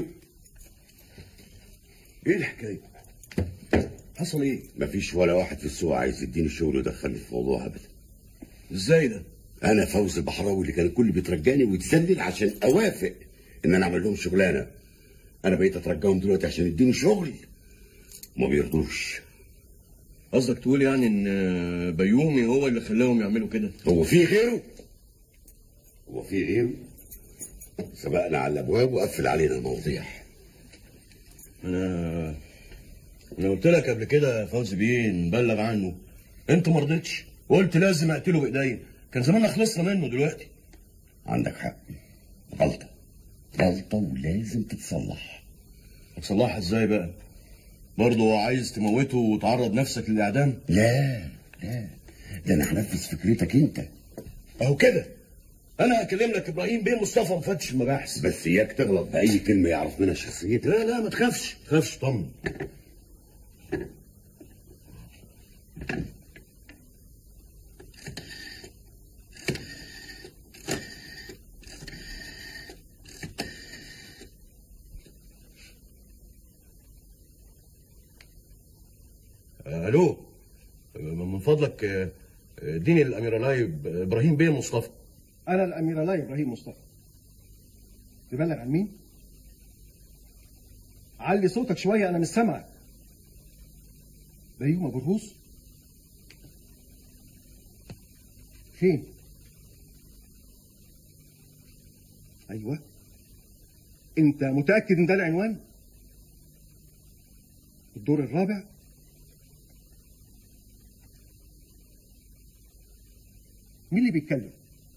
ايه الحكاية؟ حصل ايه؟ مفيش ولا واحد في السوق عايز يديني شغل ويدخلني في موضوع ابدا ازاي ده؟ انا فوز البحراوي اللي كان الكل بيترجاني ويتسلل عشان اوافق ان انا اعمل لهم شغلانه انا بقيت اترجاهم دلوقتي عشان يديني شغل ما بيرضوش قصدك تقول يعني ان بيومي هو اللي خلاهم يعملوا كده هو في غيره هو في غيره سبقنا على الابواب وقفل علينا المواضيع انا انا قلت لك قبل كده يا فوزي بيه نبلغ عنه انت ما رضيتش وقلت لازم اقتله بايديا كان زماننا خلصنا منه دلوقتي عندك حق غلطه غلطه ولازم تتصلح هتصلحها ازاي بقى برضه عايز تموته وتعرض نفسك للاعدام لا لا ده انا هنفذ فكرتك انت اهو كده انا هكلم لك ابراهيم بيه مصطفى مفتش المباحث بس اياك تغلط باي كلمه يعرف منها شخصيتك لا لا ما تخافش ما تخافش طمن آه، الو آه، من فضلك آه، آه، اديني الامير لايب ابراهيم بيه مصطفى انا الامير لاي ابراهيم مصطفى تبلغ عن مين علي صوتك شويه انا مش سامعك بيوم ابو الروس فين ايوه انت متاكد ان ده العنوان الدور الرابع مين اللي بيتكلم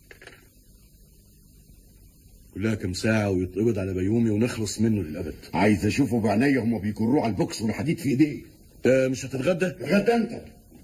كلها كام ساعة ويتقبض على بيومي ونخلص منه للأبد عايز اشوفه بعينيا هما بيجروه على البوكس والحديد في ايديه آه مش هتتغدى؟ اتغدى انت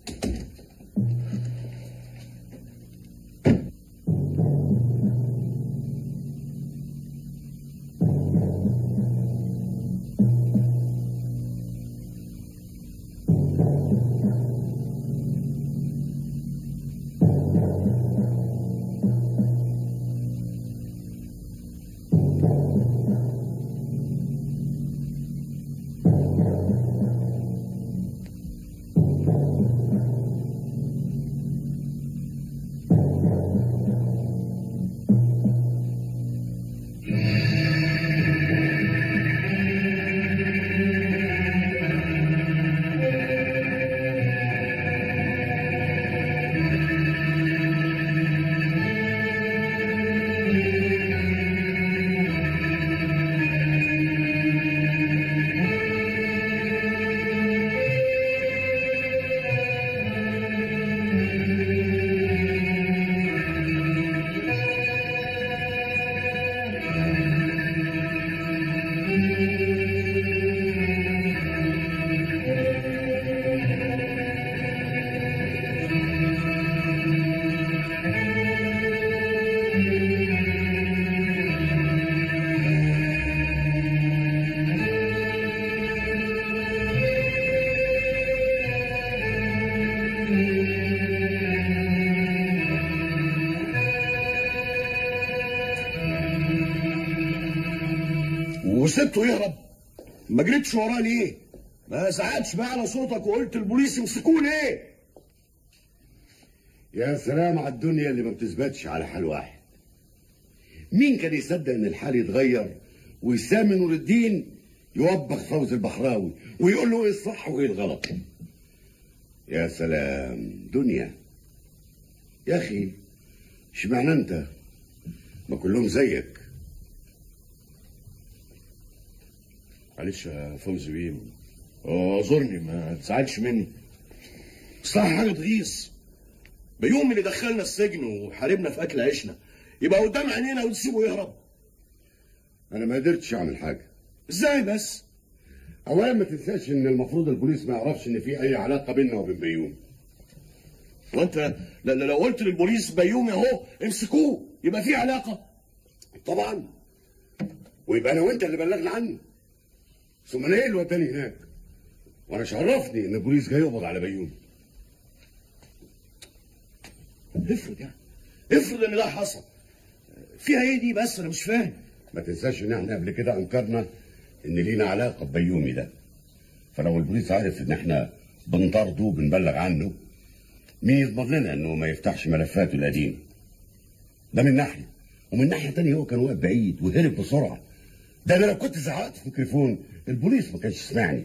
وسبته يهرب ما جريتش وراه ليه؟ ما زعقتش بقى على صوتك وقلت البوليس يمسكوه ليه؟ يا سلام على الدنيا اللي ما بتثبتش على حال واحد مين كان يصدق ان الحال يتغير وسامي نور الدين يوبخ فوز البحراوي ويقول له ايه الصح وايه الغلط يا سلام دنيا يا اخي اشمعنى انت ما كلهم زيك معلش يا فوزي بيه اعذرني ما تزعلش مني اصلها حاجه تغيظ بيوم اللي دخلنا السجن وحاربنا في اكل عيشنا يبقى قدام عينينا وتسيبه يهرب انا ما قدرتش اعمل حاجه ازاي بس اولا ما تنساش ان المفروض البوليس ما يعرفش ان في اي علاقه بيننا وبين بيوم وانت ل- ل- لو قلت للبوليس بيومي اهو امسكوه يبقى في علاقه طبعا ويبقى انا وانت اللي بلغنا عنه ثم انا ايه اللي وداني هناك وانا شرفني ان البوليس جاي يقبض على بيومي افرض يعني افرض ان ده حصل فيها ايه دي بس انا مش فاهم ما تنساش ان احنا قبل كده انكرنا ان لينا علاقه ببيومي ده فلو البوليس عارف ان احنا بنطارده وبنبلغ عنه مين يضمن لنا انه ما يفتحش ملفاته القديمه ده من ناحيه ومن ناحيه تانية هو كان واقف بعيد وهرب بسرعه ده انا لو كنت زعقت في الميكروفون البوليس ما كانش سمعني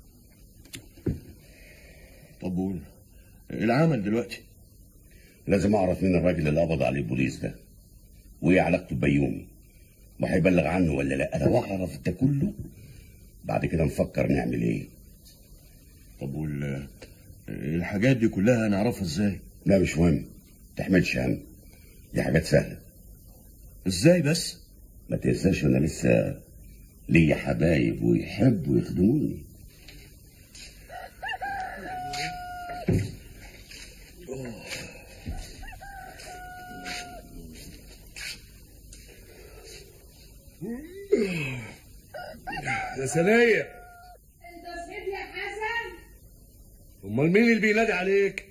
طب قول العمل دلوقتي لازم اعرف مين الراجل اللي قبض عليه البوليس ده وايه علاقته ببيومي وهيبلغ عنه ولا لا لو اعرف ده كله بعد كده نفكر نعمل ايه طب وال الحاجات دي كلها نعرفها ازاي لا مش مهم تحملش هم دي حاجات سهله ازاي بس ما تنساش انا لسه ليا حبايب ويحبوا يخدموني يا سنية انت صحيت يا حسن امال مين اللي بينادي عليك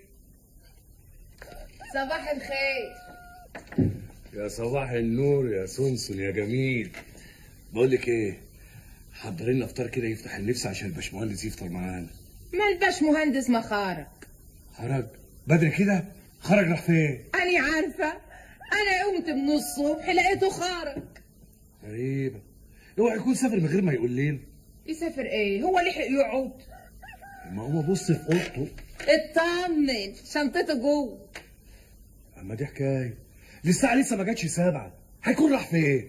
صباح الخير يا صباح النور يا سنسن يا جميل بقول لك ايه حضر لنا افطار كده يفتح النفس عشان الباشمهندس يفطر معانا ما الباش مهندس ما خارج خرج بدري كده خرج راح فين انا عارفه انا قمت من الصبح لقيته خارج غريبة اوعى يكون سافر من غير ما يقول لنا يسافر ايه هو لحق يقعد ما هو بص في اوضته اطمن شنطته جوه اما دي حكايه دي الساعه لسه ما جاتش سبعة هيكون راح فين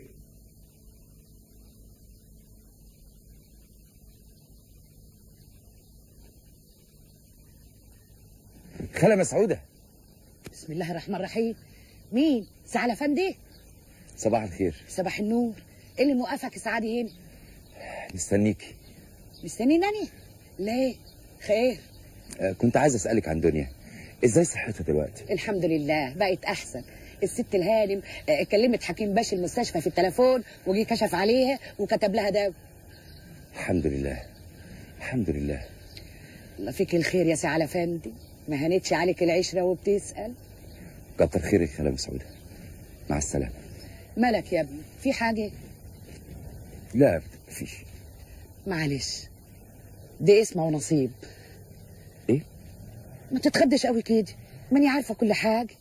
خالة مسعودة بسم الله الرحمن الرحيم مين سعد افندي صباح الخير صباح النور ايه اللي موقفك يا سعادي هنا مستنيكي مستنيناني ليه خير آه، كنت عايز اسألك عن دنيا ازاي صحتها دلوقتي الحمد لله بقت احسن الست الهانم آه، كلمت حكيم باشا المستشفى في التليفون وجي كشف عليها وكتب لها دواء الحمد لله الحمد لله الله فيك الخير يا سعد افندي ما هنتش عليك العشره وبتسال كتر خيرك خالة مسعودة مع السلامة مالك يا ابني في حاجه لا مفيش معلش دي اسمه ونصيب ايه ما تتخدش قوي كده ماني عارفه كل حاجه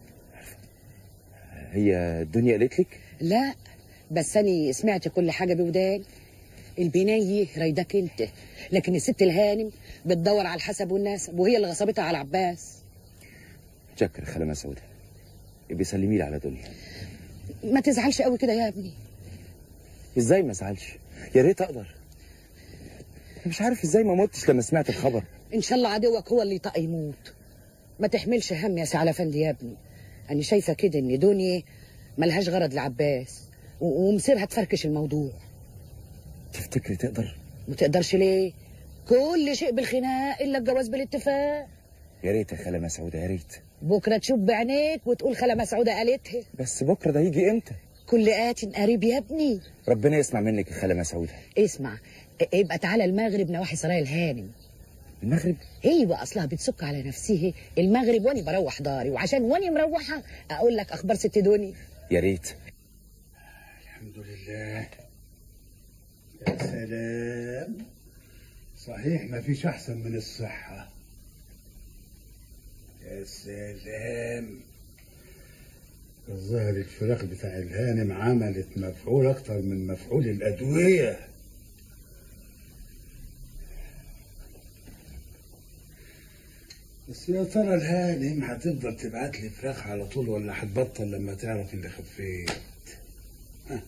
هي دنيا قالت لك لا بس أنا سمعت كل حاجة بوداني البنية رايدك انت لكن الست الهانم بتدور على الحسب والنسب وهي اللي غصبتها على عباس شكر خالة مسعودة بيسلمي لي على دنيا ما تزعلش قوي كده يا ابني ازاي ما ازعلش يا ريت اقدر مش عارف ازاي ما متش لما سمعت الخبر ان شاء الله عدوك هو اللي يطق يموت ما تحملش هم يا سعد افندي يا ابني انا شايفه كده ان دنيا ملهاش غرض لعباس و- ومصيرها تفركش الموضوع تفتكري تقدر ما تقدرش ليه كل شيء بالخناق الا الجواز بالاتفاق يا ريت يا خالة مسعودة يا ريت بكره تشوف بعينيك وتقول خاله مسعوده قالتها بس بكرة ده يجي امتى كل آت قريب يا ابني ربنا يسمع منك يا خالة مسعودة اسمع يبقى تعالى المغرب نواحي سرايا الهانم المغرب ايوه اصلها بتسك على نفسها المغرب واني بروح داري وعشان واني مروحه اقول لك اخبار ست دنيا يا ريت الحمد لله يا سلام صحيح ما فيش احسن من الصحة يا سلام الظاهر الفراخ بتاع الهانم عملت مفعول اكتر من مفعول الادوية بس يا ترى الهانم هتفضل تبعت لي فراخ على طول ولا هتبطل لما تعرف اني خفيت ها.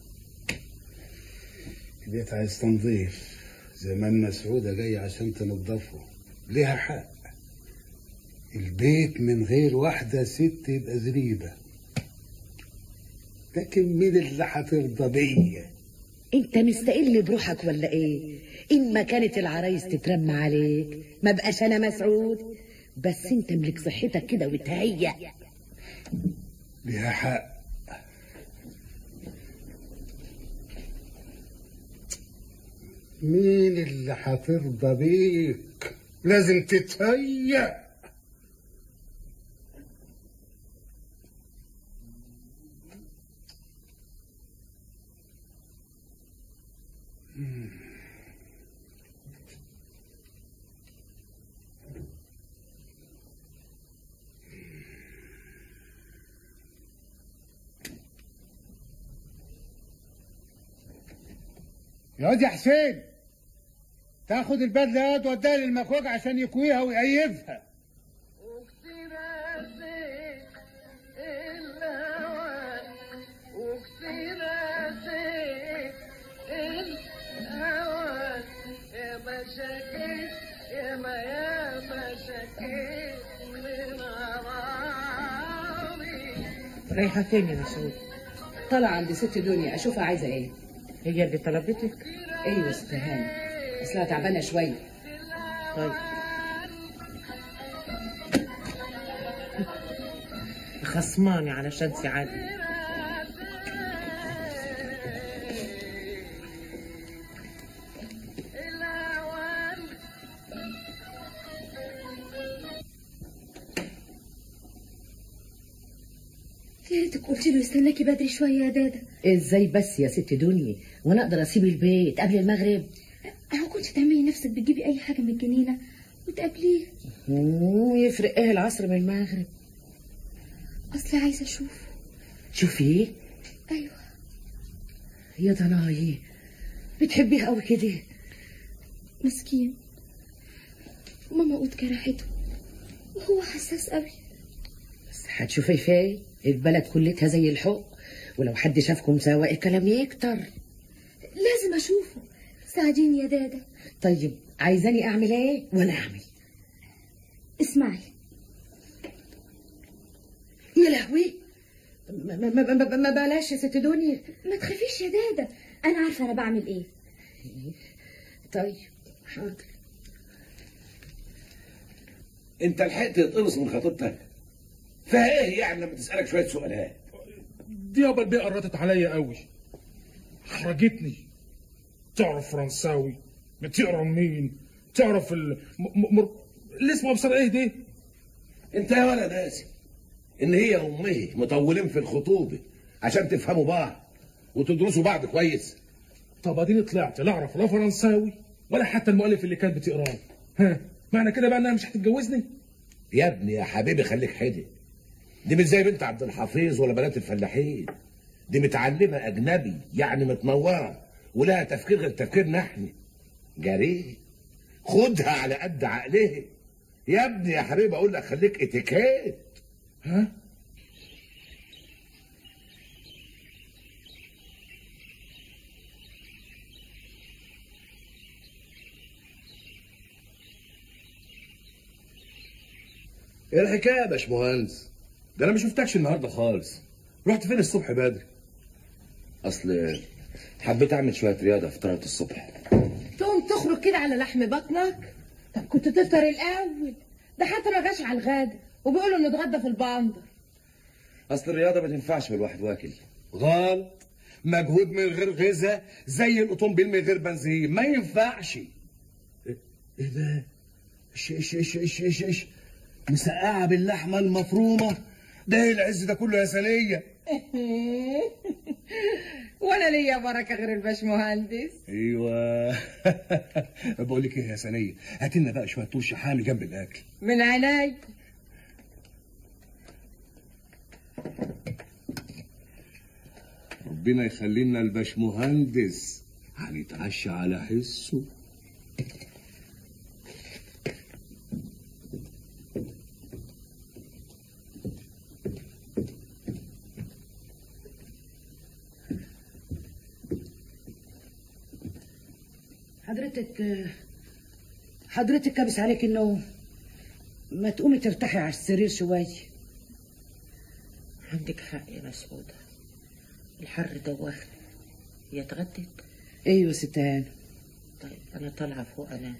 البيت عايز تنظيف زمان مسعودة جاية عشان تنظفه ليها حق البيت من غير واحدة ست يبقى زريبة لكن مين اللي هترضى بيا انت مستقل بروحك ولا ايه ان ما كانت العرايس تترمى عليك ما بقاش انا مسعود بس انت ملك صحتك كده وتهيأ ليها حق مين اللي هترضى بيك لازم تتهيأ يا واد يا حسين تاخد البدله يا توديها للمكوج عشان يكويها ويقيفها رايحة فين يا مسعود؟ طالعة عند ست دنيا اشوفها عايزة ايه هي اللي طلبتك؟ ايوه ست هاني اصلها تعبانة شوية طيب خصماني علشان سعادتي يا ريتك قلت له يستناكي بدري شويه يا دادا ازاي بس يا ست دنيا وانا اقدر اسيب البيت قبل المغرب اهو كنت تعملي نفسك بتجيبي اي حاجه من الجنينه وتقابليه مم، يفرق ايه العصر من المغرب اصلي عايزه اشوفه شوفي ايوه يا ضناي بتحبيه قوي كده مسكين ماما قوت جرحته وهو حساس قوي هتشوفي فين البلد كلتها زي الحق ولو حد شافكم سوا الكلام يكتر لازم اشوفه ساعديني يا دادا طيب عايزاني اعمل ايه وانا اعمل اسمعي يا لهوي ما, ما, ما, ما, ما بلاش يا ست دنيا ما تخافيش يا دادا انا عارفه انا بعمل ايه طيب حاضر انت لحقت تتقرص من خطيبتك فيها ايه يعني لما تسالك شويه سؤالات دي يابا البيئة قرطت عليا قوي حرجتني تعرف فرنساوي بتقرا مين تعرف ال... م... م... اللي اسمه ابصر ايه دي انت يا ولد ناسي ان هي وامه مطولين في الخطوبه عشان تفهموا بعض وتدرسوا بعض كويس طب اديني طلعت لا اعرف لا فرنساوي ولا حتى المؤلف اللي كانت بتقراه ها معنى كده بقى انها مش هتتجوزني يا ابني يا حبيبي خليك حدي دي مش زي بنت عبد الحفيظ ولا بنات الفلاحين دي متعلمه اجنبي يعني متنوره ولها تفكير غير تفكيرنا احنا جريء خدها على قد عقلها يا ابني يا حبيبي اقول لك خليك اتيكيت ها ايه الحكايه يا باشمهندس ده انا ما شفتكش النهارده خالص رحت فين الصبح بدري اصل حبيت اعمل شويه رياضه في طلعت الصبح تقوم تخرج كده على لحم بطنك طب كنت تفطر الاول ده حتى ما جاش على الغدا وبيقولوا نتغدى في البندر اصل الرياضه ما تنفعش بالواحد واكل غلط مجهود من غير غذاء زي الاوتومبيل من غير بنزين ما ينفعش ايه إيه ده ايش ايش ايش ايش ايش ايش مسقعه باللحمه المفرومه ده ايه العز ده كله يا سنيه ولا ليا بركه غير الباشمهندس ايوه بقول لك ايه يا سنيه هات لنا بقى شويه طرش حامي جنب الاكل من عيني ربنا يخلي لنا الباشمهندس هنتعشى على حسه حضرتك حضرتك كابس عليك النوم ما تقومي ترتاحي على السرير شويه عندك حق يا مسعودة الحر دوخني هي اتغدت ايوه ست هانم طيب انا طالعه فوق انام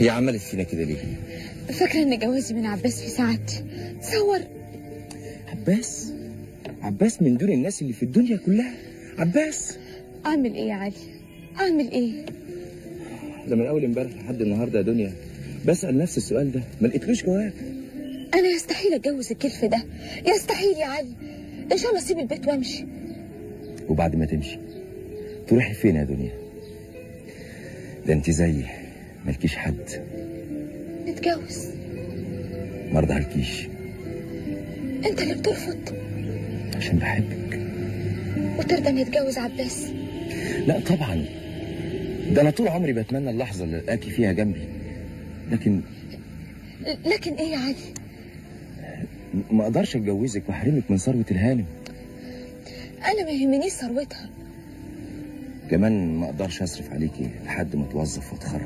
هي عملت فينا كده ليه فاكرة ان جوازي من عباس في سعادتي تصور عباس عباس من دون الناس اللي في الدنيا كلها عباس اعمل ايه يا علي اعمل ايه ده من اول امبارح لحد النهارده يا دنيا بسال نفس السؤال ده ما لقيتلوش جواب انا يستحيل اتجوز الكلف ده يستحيل يا علي ان شاء الله اسيب البيت وامشي وبعد ما تمشي تروحي فين يا دنيا ده انت زيي مالكيش حد نتجوز ما ارضعلكيش انت اللي بترفض عشان بحبك وترضى نتجوز عباس لا طبعا ده انا طول عمري بتمنى اللحظه اللي الاقي فيها جنبي لكن لكن ايه يا علي م- ما اقدرش اتجوزك واحرمك من ثروه الهانم انا ما يهمنيش ثروتها كمان ما اقدرش اصرف عليكي لحد ما اتوظف واتخرج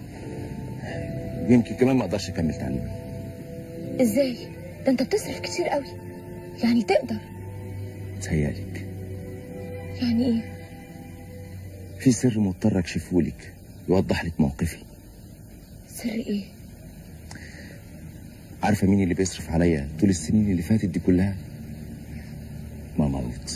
يمكن كمان ما اقدرش اكمل تعليمي ازاي ده انت بتصرف كتير قوي يعني تقدر تهيالك يعني ايه في سر مضطر اكشفهولك يوضح لك موقفي سر ايه عارفه مين اللي بيصرف عليا طول السنين اللي فاتت دي كلها ماما روت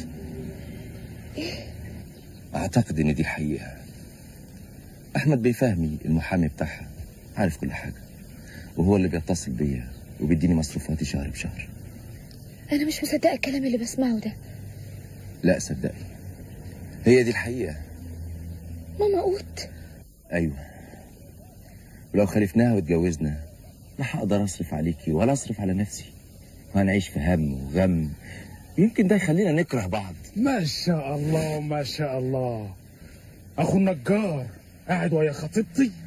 اعتقد ان دي الحقيقه احمد بيه فهمي المحامي بتاعها عارف كل حاجه وهو اللي بيتصل بيا وبيديني مصروفاتي شهر بشهر انا مش مصدقه الكلام اللي بسمعه ده لا صدقي هي دي الحقيقه ماما قوت ايوه ولو خلفناها واتجوزنا لا هقدر اصرف عليكي ولا اصرف على نفسي وهنعيش في هم وغم يمكن ده يخلينا نكره بعض ما شاء الله ما شاء الله اخو النجار قاعد ويا خطيبتي